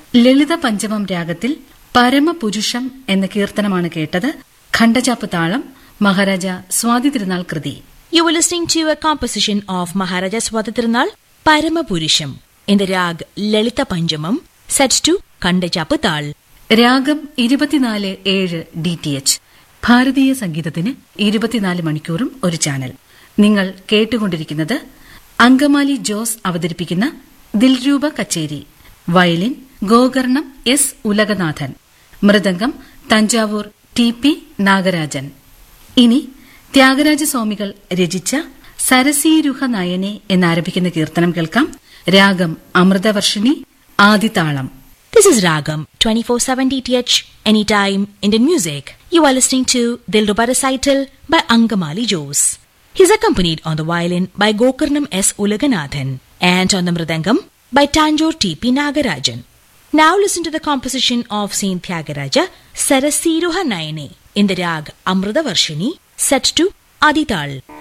ലളിത പഞ്ചമം രാഗത്തിൽ പരമപുരുഷം എന്ന കീർത്തനമാണ് കേട്ടത് ഖണ്ഡചാപ്പ് താളം മഹാരാജ സ്വാതി തിരുനാൾ കൃതി You were listening to a composition of Maharaja Swatatirunal Paramapurusham in the rag Lalita Panjamam set to Kandachapu Tal. രാഗം ഇരുപത്തിനാല് ഏഴ് ഡി ടി എച്ച് ഭാരതീയ സംഗീതത്തിന് ഇരുപത്തിനാല് മണിക്കൂറും ഒരു ചാനൽ നിങ്ങൾ കേട്ടുകൊണ്ടിരിക്കുന്നത് അങ്കമാലി ജോസ് അവതരിപ്പിക്കുന്ന ദിൽരൂപ കച്ചേരി വയലിൻ ഗോകർണം എസ് ഉലകനാഥൻ മൃദംഗം തഞ്ചാവൂർ ടി പി നാഗരാജൻ ഇനി ത്യാഗരാജസ്വാമികൾ രചിച്ച സരസീരുഹ നയനെ എന്നാരംഭിക്കുന്ന കീർത്തനം കേൾക്കാം രാഗം Amritavarshini ആദിതാളം This is Ragam 24/7 DTH anytime Indian music. You are listening to Dilruba recital by Angamali Jose. He's accompanied on the violin by Gokarnam S. Ulaganathan and on the mridangam by Tanjore T.P. Nagarajan. Now listen to the composition of Saint Tyagaraja Sarasiruha Nayane in the rag Amrita Varshini set to Adital.